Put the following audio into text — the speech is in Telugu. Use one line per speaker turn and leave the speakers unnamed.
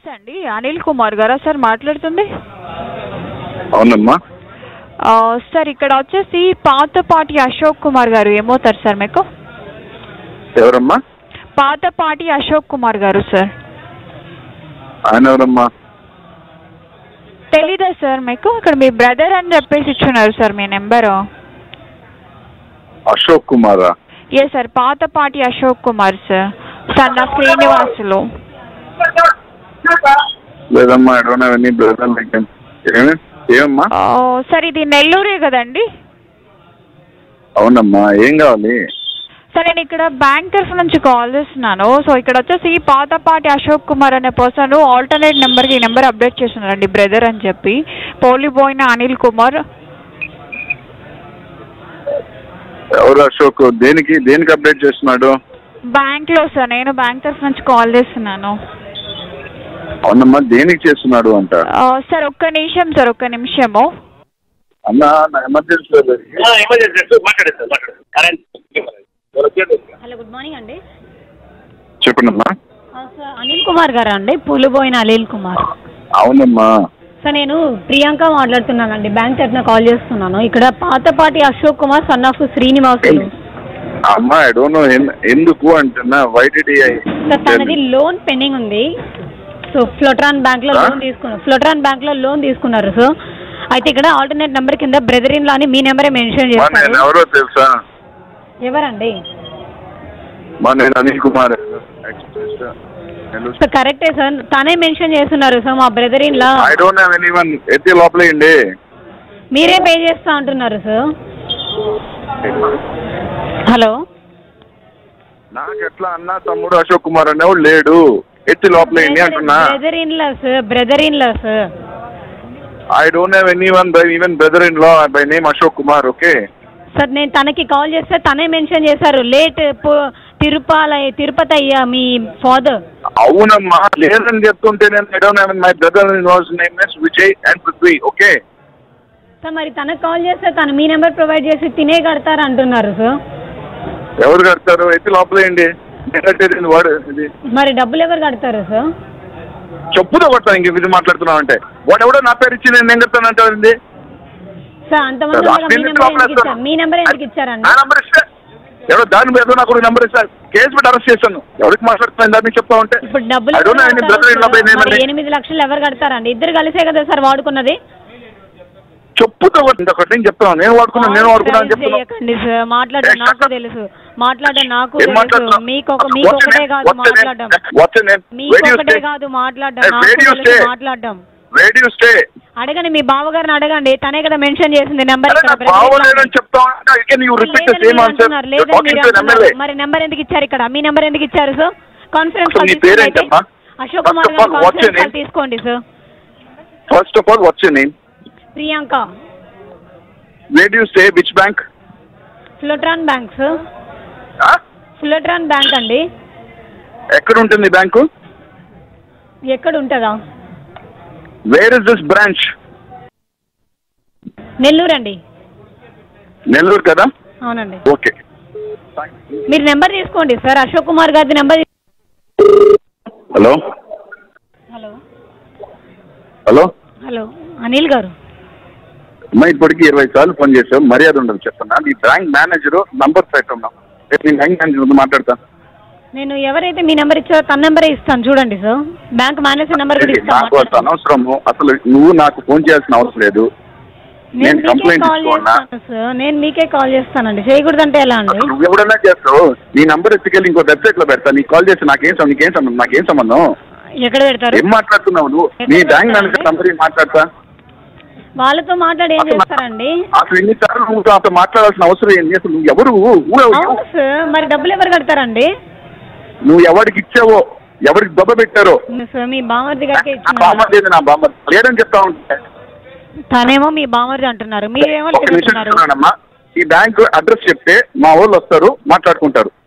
నమస్తే అండి అనిల్ కుమార్ గారా సార్ మాట్లాడుతుంది
అవునమ్మా
ఆ, సార్ ఇక్కడ వచ్చేసి పాతపాటి అశోక్ కుమార్ గారు ఏమవుతారు సార్ మీకు
ఎవరమ్మా
పాతపాటి అశోక్ కుమార్ గారు సార్
ఆయన ఎవరమ్మా
తెలీదా సార్ మీకు ఇక్కడ మీ బ్రదర్ అని చెప్పేసి ఇచ్చున్నారు సార్ మీ నెంబరు
అశోక్ కుమారా
ఏ సార్ పాతపాటి అశోక్ కుమార్ సార్ సన్న శ్రీనివాసులు
లేదమ్మా I don't have any brother like ఏమి ఏమమ్మా
ఆ, సార్ ఇది నెల్లూరే కదండి
అవునమ్మా ఏం కావాలి
సార్ నేను ఇక్కడ బ్యాంక్ తరఫు నుంచి కాల్ చేస్తున్నాను సో ఇక్కడ వచ్చేసి పాతపాటి అశోక్ కుమార్ అనే పర్సన్ ఆల్టర్నేట్ నెంబర్కి ఈ నెంబర్ అప్డేట్ చేస్తున్నారండి బ్రదర్ అని చెప్పి పోలిపోయిన అనిల్ కుమార్
ఎవరు అశోక్ దేనికి దేనికి అప్డేట్ చేస్తున్నాడు
బ్యాంక్లో సార్ నేను బ్యాంక్ తరఫు నుంచి కాల్ చేస్తున్నాను
అవునమ్మా దేనికి చేస్తున్నాడు అంట
ఆ, సార్ ఒక్క నిమిషం సార్ ఒక్క నిమిషము
అన్న నా ఎమర్జెన్సీ
ఎమర్జెన్సీ మాట్లాడేది సార్ మాట్లాడేది కరెంట్
హలో గుడ్ మార్నింగ్ అండి
చెప్పండమ్మా
ఆ, సార్ అనిల్ కుమార్ గారా అండి పూలుబోయిన అనిల్ కుమార్
అవునమ్మా
సార్ నేను ప్రియాంక మాట్లాడుతున్నానండి బ్యాంక్ తరఫున కాల్ చేస్తున్నాను ఇక్కడ పాతపాటి అశోక్ కుమార్ సన్ ఆఫ్ శ్రీనివాసులు
అమ్మా ఐ డోంట్ నో ఎందుకు అంటున్నా వై డి
సార్ తనది లోన్ పెండింగ్ ఉంది సో ఫ్లోట్రాన్ బ్యాంక్ లో
ఆ?
లోన్ తీసుకున్నారు ఫ్లోట్రాన్ బ్యాంక్ లో లోన్ తీసుకున్నారు సో అయితే ఇక్కడ ఆల్టర్నేట్ నెంబర్ కింద బ్రదర్ ఇన్ లో అని మీ నెంబరే మెన్షన్
మా నేను
చేస్తారు
ఎవరో తెలుసా
ఎవరండి
మా నేను అనిల్ కుమార్
సార్ కరెక్టే సార్ తనే మెన్షన్ చేస్తున్నారు సార్ మా brother in law
I don't have any one ఎత్తి లోపలేయండి
మీరే పే చేస్తా అంటున్నారు సార్ హలో
నాకు ఎట్లా అన్న తమ్ముడు అశోక్ కుమార్ అనేవాడు లేడు ఎత్తి లోపలేయండి అంటున్నా
brother in law sir brother in law sir
I don't have any one by even brother in law by name Ashok Kumar okay
sir నేను తనకి కాల్ చేస్తే తనే మెన్షన్ చేశారు లేట్ తిరుపాల తిరుపతి అయ్యా మీ ఫాదర్
అవునమ్మా లేదని చెప్తుంటే నేను I don't have my brother in law's name is Vijay and Prithvi okay
sir మరి తనకు కాల్ చేస్తే తను మీ నెంబర్ ప్రొవైడ్ చేసి తినే కడతారు అంటున్నారు సార్
ఎవరు కడతారు ఎత్తి లోపలేయండి నేను కట్టేది వాడు ఇది
మరి డబ్బులు ఎవరు కడతారు సార్
చెప్పుతో కొడతాను ఇంక ఇది మాట్లాడుతున్నావు అంటే వాడు ఎవడో నా పేరు ఇచ్చి నేను ఏం కడతాను అంటారు
సార్ అంతమంది
సార్,
ఉండగా మీ
అసలు
నెంబర్ ఎందుకు ఇచ్చారు మీ నెంబర్ ఎందుకు ఇచ్చారండి
నా నంబర్ ఇస్తే ఎవడో దాని మీద నాకు నంబర్ ఇస్తారు కేసు పెట్టి అరెస్ట్ చేస్తాను ఎవరికి మాట్లాడుతున్నాను దాన్ని చెప్తా ఉంటే
ఇప్పుడు డబ్బులు
I don't
ఎవరు
have any
కడతారు
brother in law by
sir?
name
మరి
అండి.
ఎనిమిది లక్షలు ఎవరు కడతారండి ఇద్దరు కలిసే కదా సార్ వాడుకున్నది
చెప్పుతో కొట్టింది ఒకటి నేను చెప్తాను నేను వాడుకున్నాను నేను వాడుకున్నాను అని చెప్తున్నాను
చేయకండి సార్ మాట్లాడడం
ఏ,
నాకు
shut up.
తెలుసు మాట్లాడడం నాకు
ఏం
తెలుసు
మాట్లాడుతున్నావు?
మీకు ఒక
అసలు
మీకు
what's your
ఒకటే
name?
కాదు
What's your name?
మాట్లాడడం
What's your name?
మీకు
Where do you
ఒకటే
stay?
కాదు మాట్లాడడం
Hey,
నాకు
where do you
తెలుసు
stay?
మాట్లాడడం
Where do you stay?
అడగండి మీ బావగారిని అడగండి తనే కదా మెన్షన్ చేసింది నెంబర్
అరే నాకు బాగోలేదని చెప్తా ఉంటే can you repeat the same answer
లేదని మీరు అంటున్నారు. మరి నెంబర్ ఎందుకు ఇచ్చారు ఇక్కడ మీ నెంబర్ ఎందుకు ఇచ్చారు సార్ కాన్ఫరెన్స్
అసలు
కాల్
నీ
తీసుకోండి
పేరేంటమ్మా?
అయితే. Ashok
First
Kumar
of all,
గారు
what's your
conference call
name?
తీసుకోండి sir
first of all what's your name
Priyanka
where do stay which bank
Flotron bank sir Flotron bank అండి
ఎక్కడ ఉంటుంది బ్యాంకు
ఎక్కడ ఉంటుందా
where is this branch
Nellore అండి
నెల్లూరు కదా
అవునండి
ఓకే
మీరు నెంబర్ తీసుకోండి సార్ అశోక్ కుమార్ గారి number
hello
hello
hello
hello Anil గారు
అమ్మా ఇప్పటికి ఇరవై సార్లు ఫోన్ చేసావు మర్యాద ఉండదు చెప్తున్నా నీ బ్యాంక్ మేనేజర్ నంబర్ పెట్టున్నాం నేను బ్యాంక్ మేనేజర్ మాట్లాడతా
నేను ఎవరైతే మీ నెంబర్ ఇచ్చారో తన నెంబరే ఇస్తాను చూడండి సార్ బ్యాంక్ మేనేజర్ నెంబర్ కూడా
నాకు అంత
ఇస్తాను
అనవసరము అసలు నువ్వు నాకు ఫోన్ చేయాల్సిన అవసరం లేదు
నేను
నేను
మీకే
కంప్లైంట్
కాల్
ఇచ్చుకోనా
చేస్తాను సార్ నేను మీకే కాల్ చేస్తానండి చేయకూడదంటే ఎలా అండి
అసలు నువ్వు ఎవడన్నా చేస్తావు నీ నంబర్ ఎత్తుకెళ్ళి ఇంకో వెబ్సైట్ లో పెడతా నీకు కాల్ చేసి నాకేం సం- నీకేం సంబంధం నాకేం సంబంధం
ఎక్కడ పెడతారు
ఏం మాట్లాడుతున్నావు నువ్వు నీ బ్యాంక్ మేనేజర్ నంబర్ ఏం మాట్లాడతా
వాళ్ళతో మాట్లాడి ఏం
అసలు
చేస్తారండి
అసలు ఇన్నిసార్లు నువ్వు అసలు మాట్లాడాల్సిన అవసరం ఏంటి అసలు నువ్వు ఎవరు Who are you?
అవును సార్ మరి డబ్బులు ఎవరు కడతారండి
నువ్వు ఎవరికి ఇచ్చావో ఎవరికి దెబ్బ పెట్టారో
సార్ మీ బామర్ది గారికి
నా
ఇచ్చిన
బామ్మది ఏంది నా బామ్మ లేదని చెప్తా ఉంటే
తనేమో మీ బామర్ది అంటున్నారు మీరేమో
ఒక నిమిషం
చెప్తున్నారు
చెప్తున్నానమ్మా ఈ బ్యాంక్ అడ్రస్ చెప్తే మా వాళ్ళు వస్తారు మాట్లాడుకుంటారు